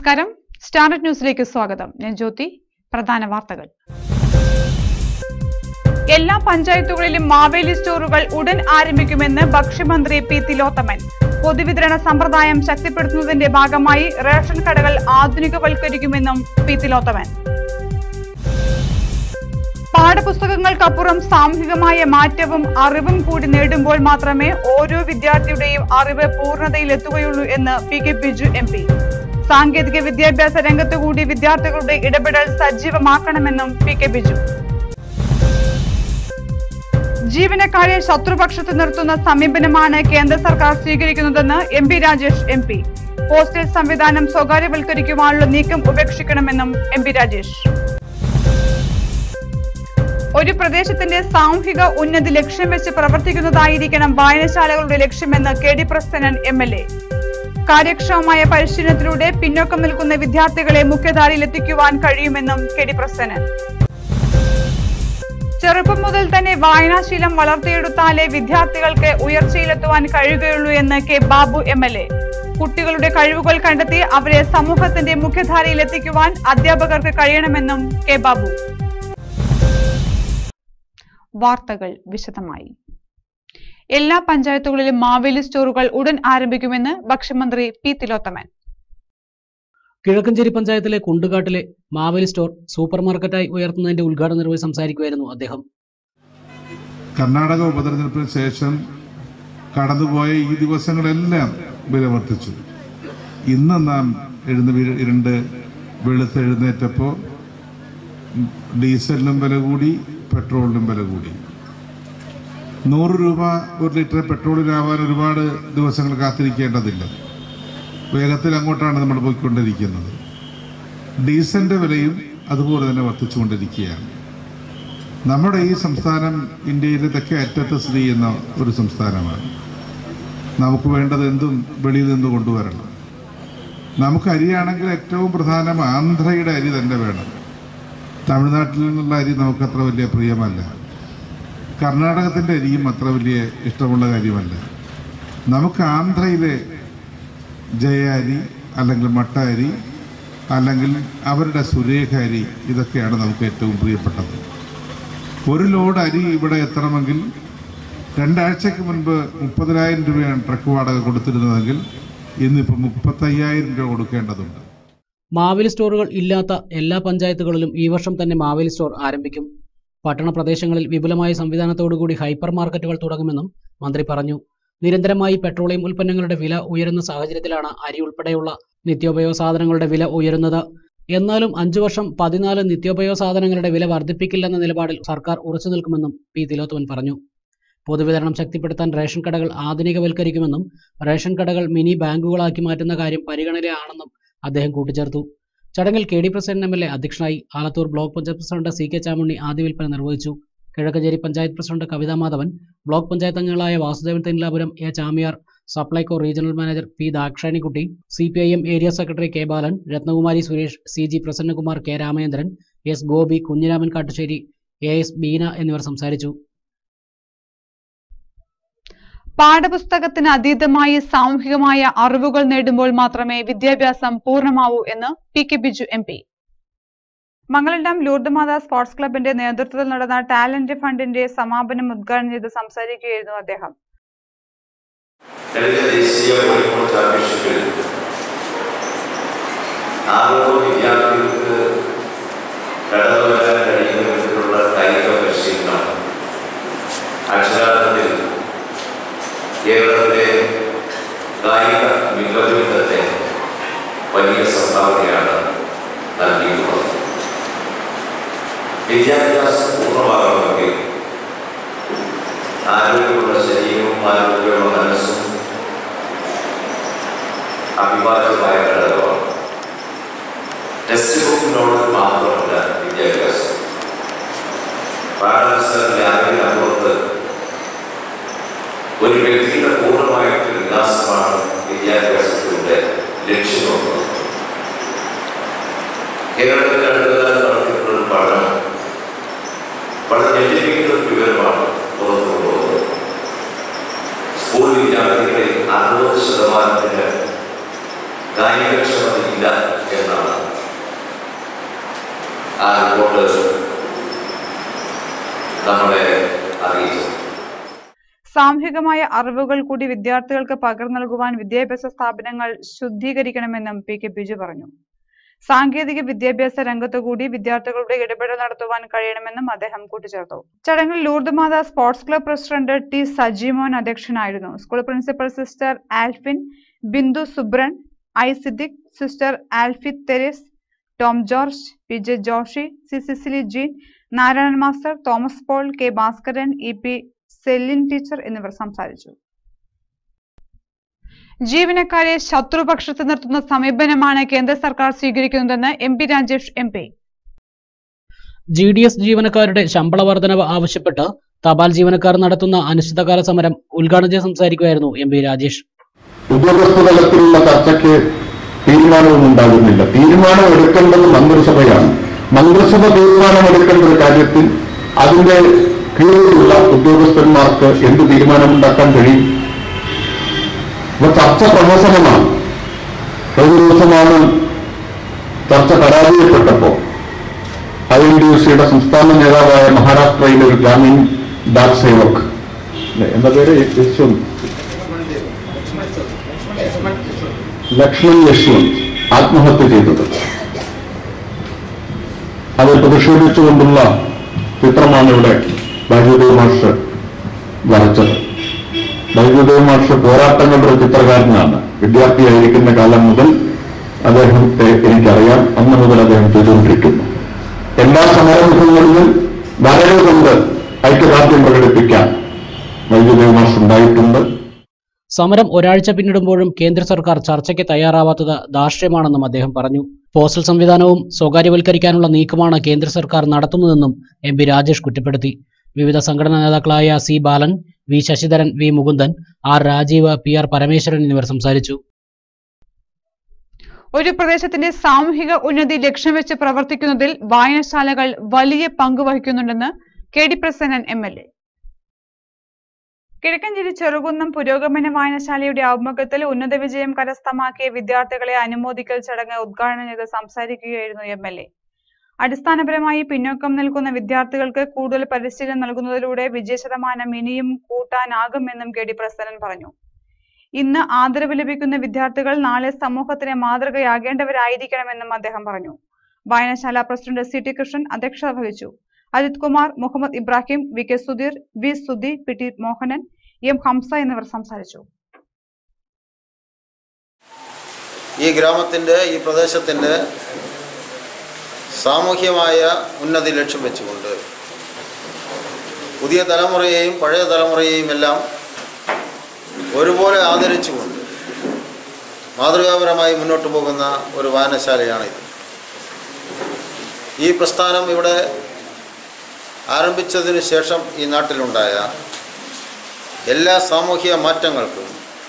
നമസ്കാരം സ്റ്റാർട്ട് ന്യൂസിലേക്ക് സ്വാഗതം ഞാൻ ജ്യോതി പ്രധാന വാർത്തകൾ എല്ലാ പഞ്ചായത്തുകളിലും മാവേലി സ്റ്റോറുകൾ ഉടൻ ആരംഭിക്കുമെന്ന് ഭക്ഷ്യമന്ത്രി പി തിലോത്തമൻ പൊതുവിതരണ സമ്പ്രദായം ശക്തിപ്പെടുത്തുന്നതിന്റെ ഭാഗമായി റേഷൻ കടകൾ ആധുനികവൽക്കരിക്കുമെന്നും പി തിലോത്തമൻ പാഠപുസ്തകങ്ങൾക്കപ്പുറം സാമൂഹികമായ മാറ്റവും അറിവും കൂടി നേടുമ്പോൾ മാത്രമേ ഓരോ വിദ്യാർത്ഥിയുടെയും അറിവ് പൂർണ്ണതയിലെത്തുകയുള്ളൂ എന്ന് P K Biju M P സാങ്കേതിക വിദ്യാഭ്യാസ രംഗത്ത് കൂടി വിദ്യാർത്ഥികളുടെ ഇടപെടൽ സജീവമാക്കണമെന്നും പി കെ ബിജു ജീവനക്കാരെ ശത്രുപക്ഷത്ത് നിർത്തുന്ന സമീപനമാണ് കേന്ദ്ര സർക്കാർ സ്വീകരിക്കുന്നതെന്ന് M P Rajesh M P postal സംവിധാനം സ്വകാര്യവൽക്കരിക്കുവാനുള്ള നീക്കം ഉപേക്ഷിക്കണമെന്നും എം പി രാജേഷ് ഒരു പ്രദേശത്തിന്റെ സാമൂഹിക ഉന്നതി ലക്ഷ്യം വെച്ച് പ്രവർത്തിക്കുന്നതായിരിക്കണം വായനശാലകളുടെ ലക്ഷ്യമെന്ന് K D Prasannan M L A കാര്യക്ഷമമായ പരിശീലനത്തിലൂടെ പിന്നോക്കം നിൽക്കുന്ന വിദ്യാർത്ഥികളെ മുഖ്യധാരയിൽ എത്തിക്കുവാൻ കഴിയുമെന്നും കെ ഡി പ്രസന്നൻ ചെറുപ്പം മുതൽ തന്നെ വായനാശീലം വളർത്തിയെടുത്താലേ വിദ്യാർത്ഥികൾക്ക് ഉയർച്ചയിലെത്തുവാൻ കഴിയുകയുള്ളൂ എന്ന് K Babu M L A കുട്ടികളുടെ കഴിവുകൾ കണ്ടെത്തി അവരെ സമൂഹത്തിന്റെ മുഖ്യധാരയിൽ എത്തിക്കുവാൻ അധ്യാപകർക്ക് കഴിയണമെന്നും കെ ബാബു വാർത്തകൾ വിശദമായി എല്ലാ പഞ്ചായത്തുകളിലും മാവേലി സ്റ്റോറുകൾ ഉടൻ ആരംഭിക്കുമെന്ന് ഭക്ഷ്യമന്ത്രി പി തിലോത്തമൻ കിഴക്കഞ്ചേരി പഞ്ചായത്തിലെ കുണ്ടുകാട്ടിലെ മാവേലി സ്റ്റോർ സൂപ്പർ മാർക്കറ്റായി ഉയർത്തുന്നതിന്റെ ഉദ്ഘാടന നിർവഹിച്ച് സംസാരിക്കുകയായിരുന്നു അദ്ദേഹം കർണാടക ഉപതെരഞ്ഞെടുപ്പിന് ശേഷം കടന്നുപോയ ഈ ദിവസങ്ങളെല്ലാം വില വർദ്ധിച്ചു ഇന്ന് നാം എഴുന്ന വീ- ഇരുണ്ട് വെളുത്തെഴുന്നേറ്റപ്പോൾ ഡീസലിനും വില കൂടി പെട്രോളിനും വില കൂടി നൂറ് രൂപ ഒരു ലിറ്റർ പെട്രോളിനാവാൻ ഒരുപാട് ദിവസങ്ങൾ കാത്തിരിക്കേണ്ടതില്ല വേഗത്തിൽ അങ്ങോട്ടാണ് നമ്മൾ പോയിക്കൊണ്ടിരിക്കുന്നത് ഡീസലിന്റെ വിലയും അതുപോലെ തന്നെ വർദ്ധിച്ചുകൊണ്ടിരിക്കുകയാണ് നമ്മുടെ ഈ സംസ്ഥാനം ഇന്ത്യയിലെ തെക്കേ അറ്റത്ത് സ്ഥിതി ചെയ്യുന്ന ഒരു സംസ്ഥാനമാണ് നമുക്ക് വേണ്ടത് എന്തും വെളിയിൽ നിന്ന് കൊണ്ടുവരണം നമുക്ക് അരിയാണെങ്കിൽ ഏറ്റവും പ്രധാനം ആന്ധ്രയുടെ അരി തന്നെ വേണം തമിഴ്നാട്ടിൽ നിന്നുള്ള അരി നമുക്ക് അത്ര വലിയ പ്രിയമല്ല കർണാടകത്തിൻ്റെ അരിയും അത്ര വലിയ ഇഷ്ടമുള്ള കാര്യമല്ല നമുക്ക് ആന്ധ്രയിലെ ജയ അരി അല്ലെങ്കിൽ മട്ട അരി അല്ലെങ്കിൽ അവരുടെ സുരേഖ അരി ഇതൊക്കെയാണ് നമുക്ക് ഏറ്റവും പ്രിയപ്പെട്ടത് ഒരു ലോഡ് അരി ഇവിടെ എത്തണമെങ്കിൽ രണ്ടാഴ്ചക്ക് മുൻപ് മുപ്പതിനായിരം രൂപയാണ് ട്രക്ക് വാടക കൊടുത്തിരുന്നതെങ്കിൽ ഇന്നിപ്പോൾ മുപ്പത്തയ്യായിരം രൂപ കൊടുക്കേണ്ടതുണ്ട് മാവേലി സ്റ്റോറുകൾ ഇല്ലാത്ത എല്ലാ പഞ്ചായത്തുകളിലും ഈ വർഷം തന്നെ മാവേലി സ്റ്റോർ ആരംഭിക്കും പട്ടണ പ്രദേശങ്ങളിൽ വിപുലമായ സംവിധാനത്തോടുകൂടി ഹൈപ്പർ മാർക്കറ്റുകൾ തുടങ്ങുമെന്നും മന്ത്രി പറഞ്ഞു നിരന്തരമായി പെട്രോളിയം ഉൽപ്പന്നങ്ങളുടെ വില ഉയരുന്ന സാഹചര്യത്തിലാണ് അരി ഉൾപ്പെടെയുള്ള നിത്യോപയോഗ സാധനങ്ങളുടെ വില ഉയരുന്നത് എന്നാലും അഞ്ചു വർഷം പതിനാല് നിത്യോപയോഗ സാധനങ്ങളുടെ വില വർദ്ധിപ്പിക്കില്ലെന്ന നിലപാടിൽ സർക്കാർ ഉറച്ചു നിൽക്കുമെന്നും പി തിലോത്തമൻ പറഞ്ഞു പൊതുവിതരണം ശക്തിപ്പെടുത്താൻ റേഷൻ കടകൾ ആധുനികവൽക്കരിക്കുമെന്നും റേഷൻ കടകൾ മിനി ബാങ്കുകളാക്കി മാറ്റുന്ന കാര്യം പരിഗണനയാണെന്നും അദ്ദേഹം കൂട്ടിച്ചേർത്തു ചടങ്ങിൽ K D president M L A അധ്യക്ഷനായി Alathur block panchayat president C K Chamunni ആദ്യ വിൽപ്പന നിർവഹിച്ചു കിഴക്കഞ്ചേരി പഞ്ചായത്ത് പ്രസിഡന്റ് കവിതാ മാധവൻ ബ്ലോക്ക് പഞ്ചായത്ത് അംഗങ്ങളായ Vasudevan Thennilapuram A Chamiyar Supplyco regional manager P Dakshanikutty C P I M area secretary K Balan Rathnakumari Suresh C G Prasannakumar K Ramachandran S Gopi Kunhiraman Kattussery A S Beena എന്നിവർ സംസാരിച്ചു പാഠപുസ്തകത്തിന് അതീതമായി സാമൂഹികമായ അറിവുകൾ നേടുമ്പോൾ മാത്രമേ വിദ്യാഭ്യാസം പൂർണ്ണമാവൂ എന്ന് P K Biju M P Mangalam Lourdmatha sports ക്ലബിന്റെ നേതൃത്വത്തിൽ നടന്ന ടാലന്റ് ഫണ്ടിന്റെ സമാപനം ഉദ്ഘാടനം ചെയ്ത് സംസാരിക്കുകയായിരുന്നു അദ്ദേഹം കഴിഞ്ഞ ദേശീയ വോളിബോൾ ചാമ്പ്യൻഷിപ്പിൽ ആറോളം വിദ്യാർത്ഥികൾക്ക് കടന്നു വരാൻ കഴിയുന്ന വിധത്തിലുള്ള കായിക പരിശീലനം അക്ഷരാർത്ഥത്തിൽ കേരളത്തിലെ കായിക മികവിധത്തെ വലിയ സംഭാവനയാണ് നൽകിയിട്ടുള്ളത് വിദ്യാഭ്യാസം പൂർണ്ണമാകണമെങ്കിൽ ആരോഗ്യമുള്ള ശരീരവും ആരോഗ്യമുള്ള മനസ്സും അഭിവാജ്യമായ ഘടകമാണ് ടെക്സ്റ്റ് ബുക്കിനോട് മാത്രമല്ല വിദ്യാഭ്യാസം പാഠപുസ്തകത്തിലെ അറിവിനപ്പുറത്ത് ഒരു വ്യക്തിയുടെ പൂർണ്ണമായിട്ടുള്ള വികാസമാണ് വിദ്യാഭ്യാസത്തിലൂടെ ലക്ഷ്യമുള്ളത് കേരളത്തിൽ അടുത്തകാലത്ത് നടത്തിയിട്ടുള്ള ഒരു പഠനം വളരെ ഞെട്ടിപ്പിക്കുന്ന ഒരു വിവരമാണ് പുറത്തു കൊണ്ടുവന്നത് സ്കൂൾ വിദ്യാർത്ഥികളിൽ അറുപത് ശതമാനത്തിന് കായികക്ഷമതയില്ല എന്ന് റിപ്പോർട്ട് നമ്മളെ അറിയിച്ചത് സാമൂഹികമായ അറിവുകൾ കൂടി വിദ്യാർത്ഥികൾക്ക് പകർന്നു നൽകുവാൻ വിദ്യാഭ്യാസ സ്ഥാപനങ്ങൾ ശുദ്ധീകരിക്കണമെന്നും പി കെ ബിജു പറഞ്ഞു സാങ്കേതിക വിദ്യാഭ്യാസ രംഗത്തു കൂടി വിദ്യാർത്ഥികളുടെ ഇടപെടൽ നടത്തുവാൻ കഴിയണമെന്നും അദ്ദേഹം കൂട്ടിച്ചേർത്തു ചടങ്ങിൽ Lourdes Matha sports club president T Sajimon അധ്യക്ഷനായിരുന്നു school principal sister Alphin Bindu Subran I Siddique sister Alphy Therese Tom George P J Joshy C Cecily Jean Narayanan master Thomas Paul K Bhaskaran E P Celine teacher എന്നിവർ സംസാരിച്ചു ജീവനക്കാരെ ശത്രുപക്ഷത്ത് നിർത്തുന്ന സമീപനമാണ് കേന്ദ്ര സർക്കാർ സ്വീകരിക്കുന്നതെന്ന് M P Rajesh M P G D S ജീവനക്കാരുടെ ശമ്പള വർധനവ് ആവശ്യപ്പെട്ട് തപാൽ ജീവനക്കാർ നടത്തുന്ന അനിശ്ചിതകാല സമരം ഉദ്ഘാടനം ചെയ്ത് സംസാരിക്കുകയായിരുന്നു എം പി രാജേഷ് ഉദ്യോഗസ്ഥ തലത്തിലുള്ള ചർച്ചയ്ക്ക് തീരുമാനവും ഉണ്ടാകുന്നില്ല തീരുമാനം എടുക്കേണ്ടത് മന്ത്രിസഭയാണ് മന്ത്രിസഭ തീരുമാനമെടുക്കേണ്ട ഒരു കാര്യത്തിൽ അതിന്റെ കീഴിലുള്ള ഉദ്യോഗസ്ഥന്മാർക്ക് എന്ത് തീരുമാനമുണ്ടാക്കാൻ കഴിയും അപ്പൊ ചർച്ച പ്രഹസനമാണ് കഴിഞ്ഞ ദിവസമാണ് ചർച്ച പരാജയപ്പെട്ടപ്പോ ഐ എൻ ഡി യു സിയുടെ സംസ്ഥാന നേതാവായ മഹാരാഷ്ട്രയിലെ ഒരു ഗ്രാമീൺ ഡാക് സേവക് എന്താ പേര് യശ്വന്ത് ലക്ഷ്മൺ യശ്വന്ത് ആത്മഹത്യ ചെയ്തത് അത് പ്രതിഷേധിച്ചുകൊണ്ടുള്ള ചിത്രമാണ് ഇവിടെ വൈദ്യുദേവ് മാഷ് വരച്ചത് വൈദ്യുദേവ് മാഷ് പോരാട്ടങ്ങളുടെ ഒരു ചിത്രകാരനാണ് വിദ്യാർത്ഥിയായിരിക്കുന്ന കാലം മുതൽ അദ്ദേഹത്തെ എനിക്കറിയാം അന്ന് മുതൽ അദ്ദേഹം ചെയ്തുകൊണ്ടിരിക്കുന്നു എല്ലാ സമരമുഖങ്ങളിലും വരവുകൊണ്ട് ഐക്യദാർഢ്യം പ്രകടിപ്പിക്കാൻ വൈദ്യുദേവ് മാഷ് ഉണ്ടായിട്ടുണ്ട് സമരം ഒരാഴ്ച പിന്നിടുമ്പോഴും കേന്ദ്ര സർക്കാർ ചർച്ചയ്ക്ക് തയ്യാറാവാത്തത് ധാർഷ്ട്യമാണെന്നും അദ്ദേഹം പറഞ്ഞു പോസ്റ്റൽ സംവിധാനവും സ്വകാര്യവൽക്കരിക്കാനുള്ള നീക്കമാണ് കേന്ദ്ര സർക്കാർ നടത്തുന്നതെന്നും എം പി രാജേഷ് കുറ്റപ്പെടുത്തി വിവിധ സംഘടനാ നേതാക്കളായ C Balan V Sasidharan V Mukundan R Rajeev P R Parameswaran എന്നിവർ സംസാരിച്ചു ഒരു പ്രദേശത്തിന്റെ സാമൂഹിക ഉന്നതി ലക്ഷ്യം വെച്ച് പ്രവർത്തിക്കുന്നതിൽ വായനശാലകൾ വലിയ പങ്ക് വഹിക്കുന്നുണ്ടെന്ന് K D Prasannan M L A Kizhakkanchery Cherukunnam പുരോഗമന വായനശാലയുടെ ആഭിമുഖ്യത്തിൽ ഉന്നത വിജയം കരസ്ഥമാക്കിയ വിദ്യാർത്ഥികളെ അനുമോദിക്കൽ ചടങ്ങ് ഉദ്ഘാടനം ചെയ്ത് സംസാരിക്കുകയായിരുന്നു എം എൽ എ അടിസ്ഥാനപരമായി പിന്നോക്കം നിൽക്കുന്ന വിദ്യാർത്ഥികൾക്ക് കൂടുതൽ പരിശീലനം നൽകുന്നതിലൂടെ വിജയശതമാനം ഇനിയും കൂട്ടാനാകുമെന്നും കെ ഡി പ്രസന്നൻ പറഞ്ഞു ഇന്ന് ആദരവ് ലഭിക്കുന്ന വിദ്യാർത്ഥികൾ നാളെ സമൂഹത്തിന് മാതൃകയാകേണ്ടവരായിരിക്കണമെന്നും അദ്ദേഹം പറഞ്ഞു വായനശാല പ്രസിഡന്റ് സി ടി കൃഷ്ണൻ അധ്യക്ഷത വഹിച്ചു Ajith Kumar Muhammad Ibrahim V K Sudheer V Sudhi P T Mohanan M Hamsa എന്നിവർ സംസാരിച്ചു ഈ ഗ്രാമത്തിൻ്റെ ഈ പ്രദേശത്തിൻ്റെ സാമൂഹ്യമായ ഉന്നതി ലക്ഷ്യം വെച്ചുകൊണ്ട് പുതിയ തലമുറയെയും പഴയ തലമുറയെയും എല്ലാം ഒരുപോലെ ആദരിച്ചുകൊണ്ട് മാതൃകാപരമായി മുന്നോട്ട് പോകുന്ന ഒരു വായനശാലയാണിത് ഈ പ്രസ്ഥാനം ഇവിടെ ആരംഭിച്ചതിന് ശേഷം ഈ നാട്ടിലുണ്ടായ എല്ലാ സാമൂഹിക മാറ്റങ്ങൾക്കും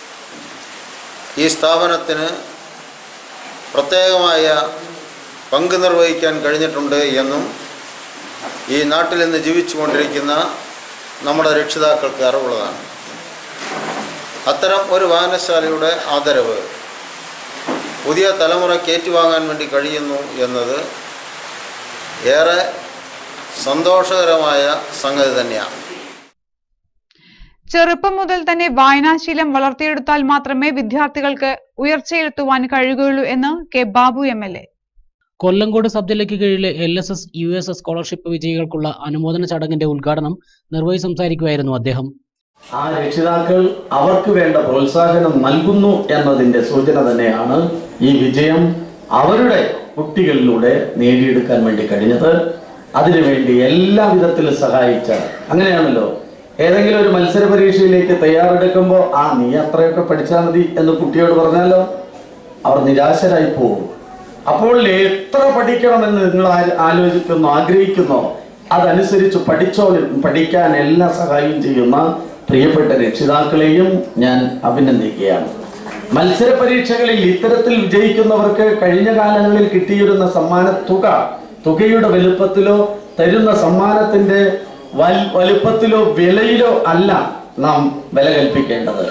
ഈ സ്ഥാപനത്തിന് പ്രത്യേകമായ പങ്ക് നിർവഹിക്കാൻ കഴിഞ്ഞിട്ടുണ്ട് എന്നും ഈ നാട്ടിൽ നിന്ന് ജീവിച്ചുകൊണ്ടിരിക്കുന്ന നമ്മുടെ രക്ഷിതാക്കൾക്ക് അറിവുള്ളതാണ് അത്തരം ഒരു വായനശാലയുടെ ആദരവ് പുതിയ തലമുറയ്ക്ക് ഏറ്റുവാങ്ങാൻ വേണ്ടി കഴിയുന്നു എന്നത് ഏറെ സന്തോഷകരമായ സംഗതി തന്നെയാണ് ചെറുപ്പം മുതൽ തന്നെ വായനാശീലം വളർത്തിയെടുത്താൽ മാത്രമേ വിദ്യാർത്ഥികൾക്ക് ഉയർച്ചയെത്തുവാൻ കഴിയുകയുള്ളൂ എന്ന് K Babu M L A Kollengode sub ജില്ലയ്ക്ക് കീഴിലെ L S S U S S scholarship വിജയികൾക്കുള്ള അനുമോദന ചടങ്ങിന്റെ ഉദ്ഘാടനം നിർവഹിച്ച് സംസാരിക്കുകയായിരുന്നു അദ്ദേഹം ആ രക്ഷിതാക്കൾ അവർക്ക് വേണ്ട പ്രോത്സാഹനം നൽകുന്നു എന്നതിന്റെ സൂചന തന്നെയാണ് ഈ വിജയം അവരുടെ കുട്ടികളിലൂടെ നേടിയെടുക്കാൻ വേണ്ടി കഴിഞ്ഞത് അതിനുവേണ്ടി എല്ലാ വിധത്തിലും സഹായിച്ച അങ്ങനെയാണല്ലോ ഏതെങ്കിലും ഒരു മത്സര പരീക്ഷയിലേക്ക് തയ്യാറെടുക്കുമ്പോൾ ആ നീ അത്രയൊക്കെ പഠിച്ചാൽ മതി എന്ന് കുട്ടിയോട് പറഞ്ഞാലോ അവർ നിരാശരായി പോകും അപ്പോൾ എത്ര പഠിക്കണമെന്ന് നിങ്ങൾ ആ- ആലോചിക്കുന്നു ആഗ്രഹിക്കുന്നോ അതനുസരിച്ച് പഠിച്ചോളും പഠിക്കാൻ എല്ലാ സഹായവും ചെയ്യുന്ന പ്രിയപ്പെട്ട രക്ഷിതാക്കളെയും ഞാൻ അഭിനന്ദിക്കുകയാണ് മത്സര പരീക്ഷകളിൽ ഇത്തരത്തിൽ വിജയിക്കുന്നവർക്ക് കഴിഞ്ഞ കാലങ്ങളിൽ കിട്ടിയിരുന്ന സമ്മാന തുക തുകയുടെ വലുപ്പത്തിലോ തരുന്ന സമ്മാനത്തിന്റെ വൽ- വലുപ്പത്തിലോ വിലയിലോ അല്ല നാം വില കൽപ്പിക്കേണ്ടത്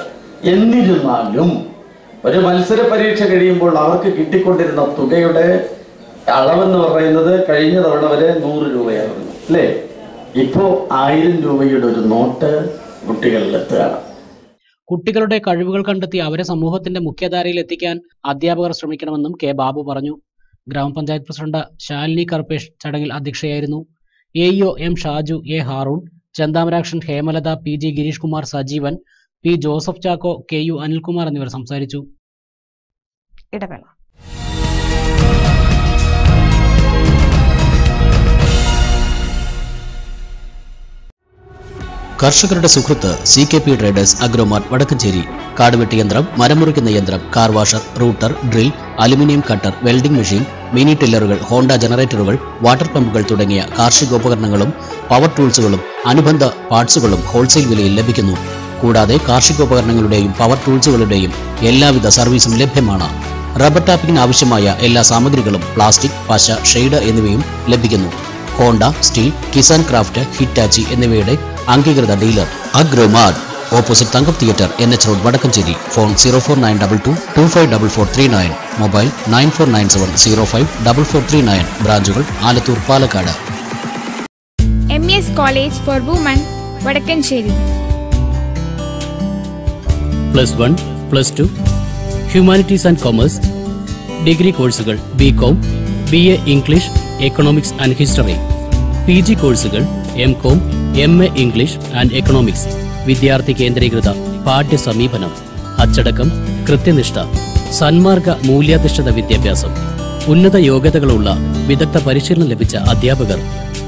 എന്നിരുന്നാലും ഒരു മത്സര പരീക്ഷ കഴിയുമ്പോൾ അവർക്ക് കിട്ടിക്കൊണ്ടിരുന്ന തുകയുടെ അളവെന്ന് പറയുന്നത് കഴിഞ്ഞ തവണ വരെ നൂറ് രൂപയായിരുന്നു അല്ലേ ഇപ്പോ ആയിരം രൂപയുടെ ഒരു നോട്ട് കുട്ടികളിൽ എത്തുകയാണ് കുട്ടികളുടെ കഴിവുകൾ കണ്ടെത്തി അവരെ സമൂഹത്തിന്റെ മുഖ്യധാരയിൽ എത്തിക്കാൻ അധ്യാപകർ ശ്രമിക്കണമെന്നും കെ ബാബു പറഞ്ഞു ഗ്രാമപഞ്ചായത്ത് പ്രസിഡന്റ് ശാലിനി കർപ്പേഷ് ചടങ്ങിൽ അധ്യക്ഷയായിരുന്നു A E O M Shaju A Haroon Chanthamarakshan Hemalatha P G Gireesh Kumar Sajeevan P Joseph Chacko K U Anilkumar എന്നിവർ സംസാരിച്ചു ഇടവേള കർഷകരുടെ സുഹൃത്ത് C K P traders Agromart Vadakkanchery കാടുവെട്ടി യന്ത്രം മരം മുറിക്കുന്ന യന്ത്രം car washer router drill aluminium cutter welding machine mini ടില്ലറുകൾ ഹോണ്ട ജനറേറ്ററുകൾ വാട്ടർ പമ്പുകൾ തുടങ്ങിയ കാർഷികോപകരണങ്ങളും പവർ ടൂൾസുകളും അനുബന്ധ പാർട്സുകളും ഹോൾസെയിൽ വിലയിൽ ലഭിക്കുന്നു കൂടാതെ കാർഷികോപകരണങ്ങളുടെയും പവർ ടൂൾസുകളുടെയും എല്ലാവിധ സർവീസും ലഭ്യമാണ് റബ്ബർ ടാപ്പിംഗിന് ആവശ്യമായ എല്ലാ സാമഗ്രികളും പ്ലാസ്റ്റിക് പശ ഷെയ്ഡ് എന്നിവയും ലഭിക്കുന്നു Honda steel Kisan craft Hitachi എന്നിവയുടെ അംഗീകൃത dealer Agromart opposite Thankam theatre N H road Vadakkanchery phone zero four nine double two two five double four three nine mobile nine four nine seven zero five double four three nine ബ്രാഞ്ചുകൾ Alathur Palakkad M E S college for woman Vadakkanchery plus one plus two humanities and commerce degree കോഴ്സുകൾ B com B A English economics and history P G കോഴ്സുകൾ M com M A English and economics വിദ്യാർത്ഥി കേന്ദ്രീകൃത പാഠ്യ സമീപനം അച്ചടക്കം കൃത്യനിഷ്ഠ സന്മാർഗ മൂല്യാധിഷ്ഠിത വിദ്യാഭ്യാസം ഉന്നത യോഗ്യതകളുള്ള വിദഗ്ധ പരിശീലനം ലഭിച്ച അധ്യാപകർ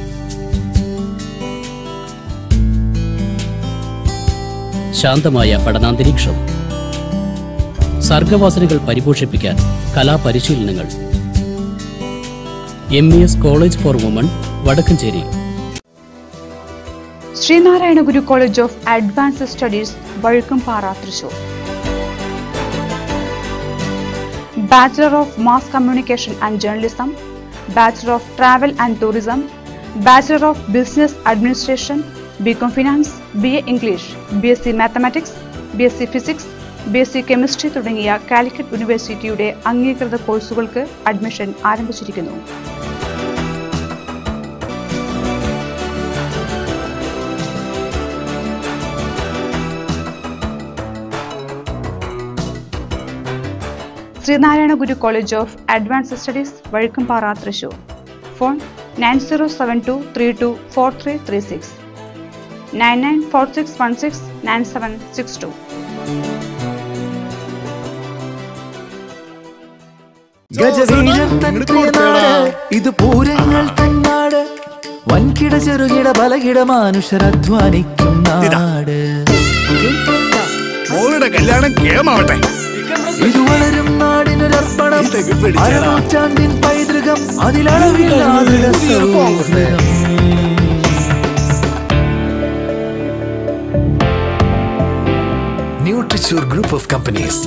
ശാന്തമായ പഠനാന്തരീക്ഷം സർഗവാസനകൾ പരിപോഷിപ്പിക്കാൻ കലാപരിശീലനങ്ങൾ M E S college for woman Vadakkencherry Sreenarayana Guru college of advanced studies Vazhukkumpara Thrissur bachelor of mass communication and journalism bachelor of travel and tourism bachelor of business administration B Com finance B A English B S C mathematics B S C physics B S C chemistry തുടങ്ങിയ Calicut യൂണിവേഴ്സിറ്റിയുടെ അംഗീകൃത കോഴ്സുകൾക്ക് admission ആരംഭിച്ചിരിക്കുന്നു Sreenarayana Guru college of advanced studies Vazhukkumpara Thrissur phone nine zero seven two three two four three three six nine nine four six one six nine seven six two ഗജവീരൻ തൻ പ്രിയനാട് ഇത് പൂരങ്ങൾ തന്നാട് വൻകിട ചെറുകിട ബലകിട മനുഷ്യർ അധ്വാനിക്കും നാട് മോളുടെ കല്യാണം കേമാവട്ടെ ഇത് വളരും നാടിനൊരർപ്പണം അരനൂറ്റാണ്ടിൻ പൈതൃകം അതിലളവില്ലാതെ സൗഹൃദം ന്യൂട്രിച്ചൂർ ഗ്രൂപ്പ് ഓഫ് കമ്പനീസ്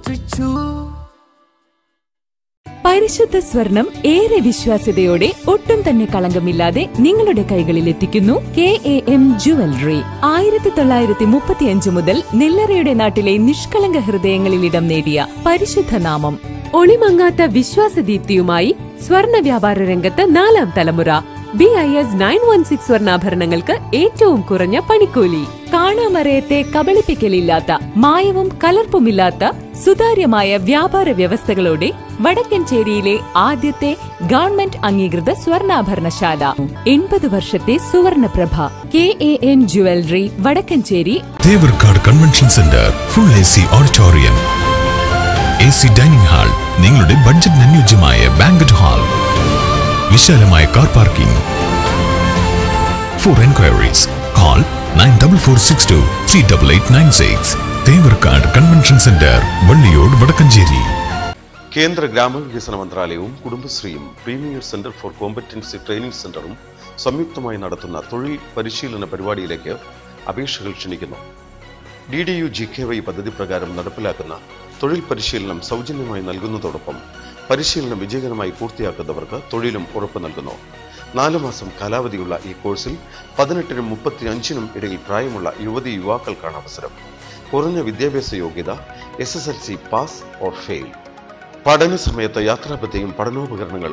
പരിശുദ്ധ സ്വർണം ഏറെ വിശ്വാസ്യതയോടെ ഒട്ടും തന്നെ കളങ്കമില്ലാതെ നിങ്ങളുടെ കൈകളിൽ എത്തിക്കുന്നു കെ എ എം ജുവലറി ആയിരത്തി തൊള്ളായിരത്തി മുപ്പത്തിയഞ്ച് മുതൽ നെല്ലറയുടെ നാട്ടിലെ നിഷ്കളങ്ക ഹൃദയങ്ങളിൽ ഇടം നേടിയ പരിശുദ്ധ നാമം ഒളിമങ്ങാത്ത വിശ്വാസദീപ്തിയുമായി സ്വർണ വ്യാപാര രംഗത്ത് നാലാം തലമുറ B I S nine one six സ്വർണ്ണാഭരണങ്ങൾക്ക് ഏറ്റവും കുറഞ്ഞ പണിക്കൂലി കാണാമറയത്തെ കബളിപ്പിക്കലില്ലാത്ത മായവും കലർപ്പുമില്ലാത്ത സുതാര്യമായ വ്യാപാര വ്യവസ്ഥകളോടെ വടക്കഞ്ചേരിയിലെ ആദ്യത്തെ ഗവൺമെന്റ് അംഗീകൃത സ്വർണ്ണാഭരണശാല എൺപത് വർഷത്തെ സുവർണപ്രഭ K A N jewellery Vadakkanchery Thevarkad convention centre full A C auditorium A C dining hall നിങ്ങളുടെ ബഡ്ജറ്റിന് അനുയോജ്യമായ ബാങ്കറ്റ് ഹാൾ വിശാലമായ car parking for enquiries call nine double four six two three double eight nine six Thevarkad convention centre Valliyode Vadakkanchery കേന്ദ്ര ഗ്രാമവികസന മന്ത്രാലയവും കുടുംബശ്രീയും premier centre for competency training സെന്ററും സംയുക്തമായി നടത്തുന്ന തൊഴിൽ പരിശീലന പരിപാടിയിലേക്ക് അപേക്ഷകൾ ക്ഷണിക്കുന്നു D D U G K Y പദ്ധതി പ്രകാരം നടപ്പിലാക്കുന്ന തൊഴിൽ പരിശീലനം സൗജന്യമായി നൽകുന്നതോടൊപ്പം പരിശീലനം വിജയകരമായി പൂർത്തിയാക്കുന്നവർക്ക് തൊഴിലും ഉറപ്പു നൽകുന്നു നാലു മാസം കാലാവധിയുള്ള ഈ കോഴ്സിൽ പതിനെട്ടിനും മുപ്പത്തി അഞ്ചിനും ഇടയിൽ പ്രായമുള്ള യുവതി യുവാക്കൾക്കാണ് അവസരം കുറഞ്ഞ വിദ്യാഭ്യാസ യോഗ്യത S S L C pass or fail പഠന സമയത്ത് യാത്രാപദ്ധതിയും പഠനോപകരണങ്ങളും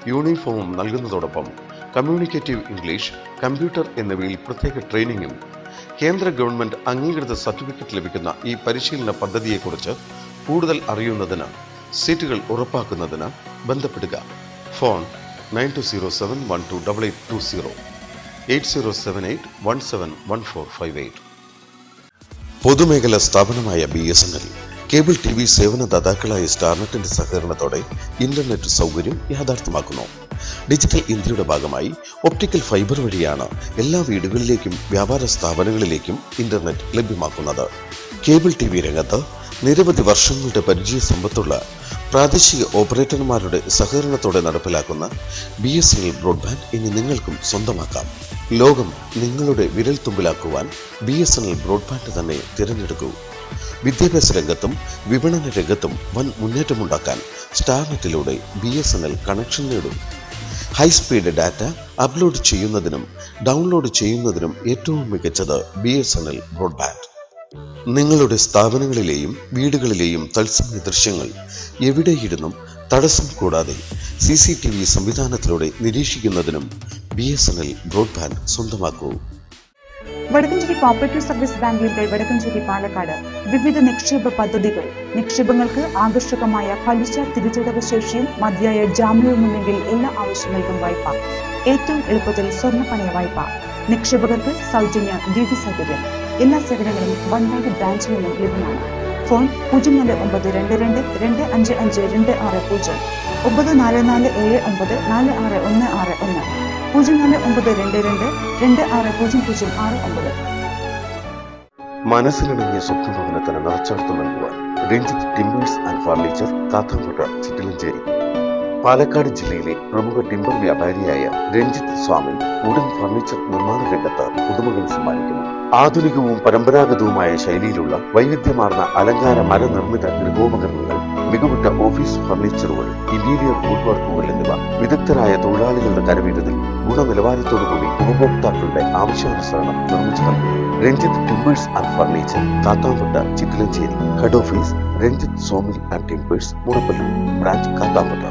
യൂണിഫോമും നൽകുന്നതോടൊപ്പം കമ്മ്യൂണിക്കേറ്റീവ് ഇംഗ്ലീഷ് കമ്പ്യൂട്ടർ എന്നിവയിൽ പ്രത്യേക ട്രെയിനിങ്ങും കേന്ദ്ര ഗവൺമെന്റ് അംഗീകൃത സർട്ടിഫിക്കറ്റ് ലഭിക്കുന്ന ഈ പരിശീലന പദ്ധതിയെക്കുറിച്ച് കൂടുതൽ അറിയുന്നതിന് സീറ്റുകൾ ഉറപ്പാക്കുന്നതിന് ബന്ധപ്പെടുക phone nine two zero seven one two double eight two zero eight zero seven eight one seven one four five eight പൊതുമേഖലാ സ്ഥാപനമായ B S N L cable T V സേവനദാതാക്കളായ സ്റ്റാർനെറ്റിന്റെ സഹകരണത്തോടെ ഇന്റർനെറ്റ് സൗകര്യം യാഥാർത്ഥ്യമാക്കുന്നു ഡിജിറ്റൽ ഇന്ത്യയുടെ ഭാഗമായി ഒപ്റ്റിക്കൽ ഫൈബർ വഴിയാണ് എല്ലാ വീടുകളിലേക്കും വ്യാപാര സ്ഥാപനങ്ങളിലേക്കും ഇന്റർനെറ്റ് ലഭ്യമാക്കുന്നത് കേബിൾ ടി വി രംഗത്ത് നിരവധി വർഷങ്ങളുടെ പരിചയ സമ്പത്തുള്ള പ്രാദേശിക ഓപ്പറേറ്റർമാരുടെ സഹകരണത്തോടെ നടപ്പിലാക്കുന്ന B S N L broadband ഇനി നിങ്ങൾക്കും സ്വന്തമാക്കാം ലോകം നിങ്ങളുടെ വിരൽത്തുമ്പിലാക്കുവാൻ B S N L broadband തന്നെ തിരഞ്ഞെടുക്കൂ വിദ്യാഭ്യാസ രംഗത്തും വിപണന രംഗത്തും വൻ മുന്നേറ്റമുണ്ടാക്കാൻ സ്റ്റാർനെറ്റിലൂടെ B S N L connection നേടും ഹൈസ്പീഡ് ഡാറ്റ അപ്ലോഡ് ചെയ്യുന്നതിനും ഡൗൺലോഡ് ചെയ്യുന്നതിനും ഏറ്റവും മികച്ചത് B S N L broadband നിങ്ങളുടെ സ്ഥാപനങ്ങളിലെയും വീടുകളിലെയും തത്സമയ ദൃശ്യങ്ങൾ എവിടെയിരുന്നും തടസ്സം കൂടാതെ സി സി ടി വി സംവിധാനത്തിലൂടെ നിരീക്ഷിക്കുന്നതിനും B S N L broadband സ്വന്തമാക്കൂ Vadakkanchery cooperative service bank limited Vadakkanchery Palakkad വിവിധ നിക്ഷേപ പദ്ധതികൾ നിക്ഷേപങ്ങൾക്ക് ആകർഷകമായ പലിശ തിരിച്ചടവ് ശേഷിയും മതിയായ ജാമ്യവുമുണ്ടെങ്കിൽ എല്ലാ ആവശ്യങ്ങൾക്കും വായ്പ ഏറ്റവും എളുപ്പത്തിൽ സ്വർണ്ണ പണയ വായ്പ നിക്ഷേപകർക്ക് സൗജന്യ ഡി ഡി സൗകര്യം എല്ലാ സേവനങ്ങളും വണ്ടാട് ബ്രാഞ്ചിൽ നിന്നും ലഭ്യമാണ് ഫോൺ പൂജ്യം നാല് ഒമ്പത് രണ്ട് രണ്ട് രണ്ട് അഞ്ച് അഞ്ച് രണ്ട് ആറ് പൂജ്യം ഒമ്പത് നാല് നാല് ഏഴ് ഒമ്പത് നാല് ആറ് ഒന്ന് ആറ് ഒന്ന് പൂജ്യം നാല് ഒമ്പത് രണ്ട് രണ്ട് രണ്ട് ആറ് പൂജ്യം പൂജ്യം ആറ് ഒമ്പത് മനസ്സിലിണങ്ങിയ സ്വപ്നഭവനത്തിന് നിറച്ചാർത്ത് നൽകുവാൻ Ranjith timbers and furniture Kathankotta Chittilanchery Palakkad ജില്ലയിലെ പ്രമുഖ ടിമ്പർ വ്യാപാരിയായ രഞ്ജിത്ത് സ്വാമി ഉടൻ ഫർണിച്ചർ നിർമ്മാണ രംഗത്ത് പുതുമകൾ സമ്മാനിക്കുന്നു ആധുനികവും പരമ്പരാഗതവുമായ ശൈലിയിലുള്ള വൈവിധ്യമാർന്ന അലങ്കാര മരനിർമ്മിത ഗൃഹോപകരണങ്ങൾ മികവുറ്റ ഓഫീസ് ഫർണിച്ചറുകൾ ഇന്റീരിയർ വുഡ് വർക്കുകൾ എന്നിവ വിദഗ്ധരായ തൊഴിലാളികളുടെ കരവിരുതിൽ ഗുണനിലവാരത്തോടുകൂടി ഉപഭോക്താക്കളുടെ ആവശ്യാനുസരണം നിർമ്മിച്ചു നൽകുന്നു Ranjith timbers and furniture Kathampatta Chittilanchery head office Ranjith sawmill and timbers Murappalloor branch Kathampatta